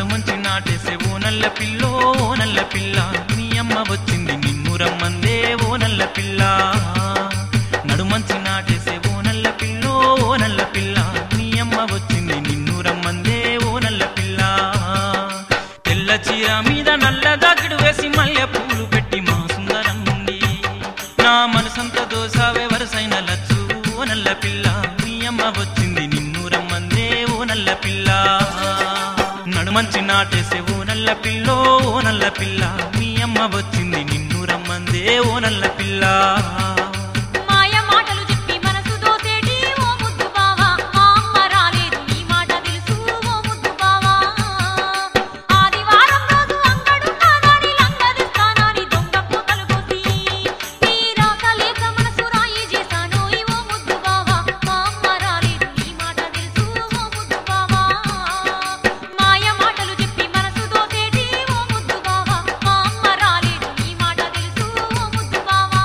నడుమంచి నాటేసే ఓ నల్ల పిల్లో ఓ నల్ల పిల్ల మీ అమ్మ వచ్చింది నిన్ను రమ్మందే ఓ నల్ల పిల్ల నడుమంచి నాటేసే ఓ నల్ల పిల్లో ఓ నల్ల పిల్ల మీ అమ్మ వచ్చింది నిన్ను రమ్మందే ఓ నల్ల పిల్ల తెల్ల చీర మీద నల్ల దాకిడు వేసి మల్లె పూలు పెట్టి మా సుందరం నుండి నా మనసంతా దోసావే వరసైన లచ్చు ఓ నల్ల పిల్ల మీ అమ్మ వచ్చింది నిన్ను రమ్మందే ఓ నల్ల పిల్ల నడుమంచి నాటేసే ఓ నల్ల పిల్లో ఓ నల్ల పిల్ల మీ అమ్మ వచ్చింది నిన్ను రమ్మందే ఓ నల్ల పిల్ల మాయ మాటలు చెప్పి మనసు దోసేటి ఓ ముద్దు బావా మా అమ్మ రాలేదు నీ మాట తెలుసు ఓ ముద్దు బావా ఆదివారం రోజు అంగడున్నానని లంగదిస్తానని దొంగ పూతలు కోసి తీరాక లేక మనసు రాయి చేశాను ఓ ముద్దు బావా మా అమ్మ రాలేదు నీ మాట తెలుసు ఓ ముద్దు బావా మాయ మాటలు చెప్పి మనసు దోసేటి ఓ ముద్దు బావా మా అమ్మ రాలేదు నీ మాట తెలుసు ఓ ముద్దు బావా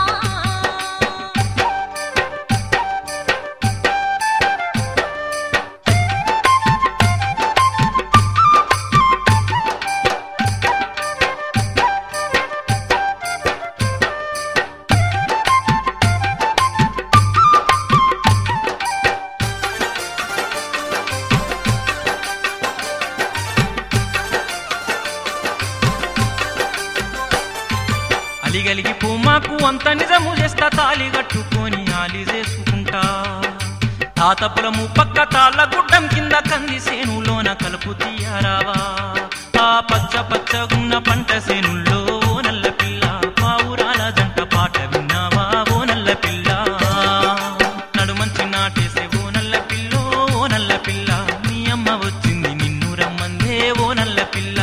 అలిగలిగి పూమాకు అంత నిజము చేస్తా తాలి కట్టుకొని ఆలి చేసుకుంటా తాతపులము పక్క తాళ్ళ గుడ్డం కింద కంది సేనులోన కలుపు తీయరావా ఆ పచ్చ పచ్చగున్న పంట సేనుల్లో ఓ నల్ల పిల్ల పావురాల జంట పాట విన్నావా ఓ నల్ల పిల్ల నడుమంచి నాటేసే ఓ నల్ల పిల్లో ఓ నల్ల పిల్ల మీ అమ్మ వచ్చింది నిన్ను రమ్మందే ఓ నల్ల పిల్ల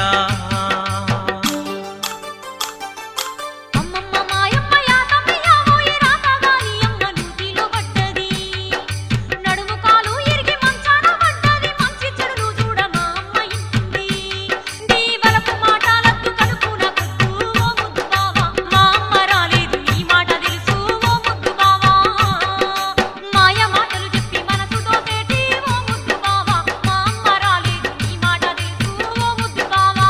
అమ్మమ్మ మాయమ్మ యాతమ్మ యావోయి రాతగాని అమ్మ నూతిలో పడ్డది నడుము కాలు ఇరిగి మంచాన పడ్డది మంచి చెడులు చూడ మా అమ్మ ఇంటుంది దీవలపు మాటలద్దు కలుపున కొద్దు ఓ ముద్దు బావా మా అమ్మ రాలేదు ఈ మాట తెలుసు ఓ ముద్దు బావా మాయ మాటలు చెప్పి మనసు దోసేటి ఓ ముద్దు బావా మా అమ్మ రాలేదు ఈ మాట తెలుసు ఓ ముద్దు బావా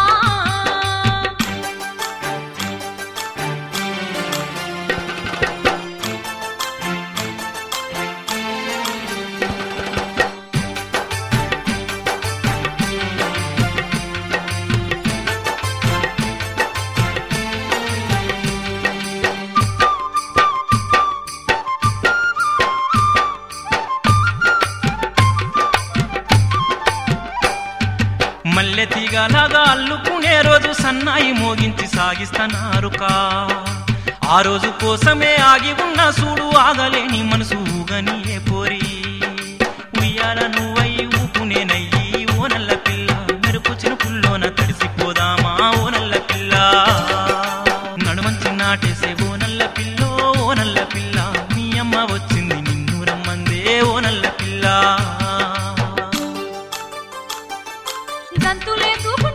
మల్లె తీగలాగా అల్లుకునే రోజు సన్నాయి మోగించి సాగిస్తన్నారుకా ఆ రోజు కోసమే ఆగి ఉన్న సూడు ఆగలేని మనసు ఊగనియే పోరి ఉయ్యాల నువ్వై ఊపునేనయ్యి ఓ నల్ల పిల్ల మెరుపు చినుకుల్లోన తడిసిపోదామా ఓ నల్ల పిల్ల నడుమంచి నాటేసే ఓ నల్ల పిల్లో ఓ నల్ల పిల్ల మీ అమ్మ వచ్చింది నిన్ను రమ్మందే ఓ నల్ల పిల్ల జంతులే చూపు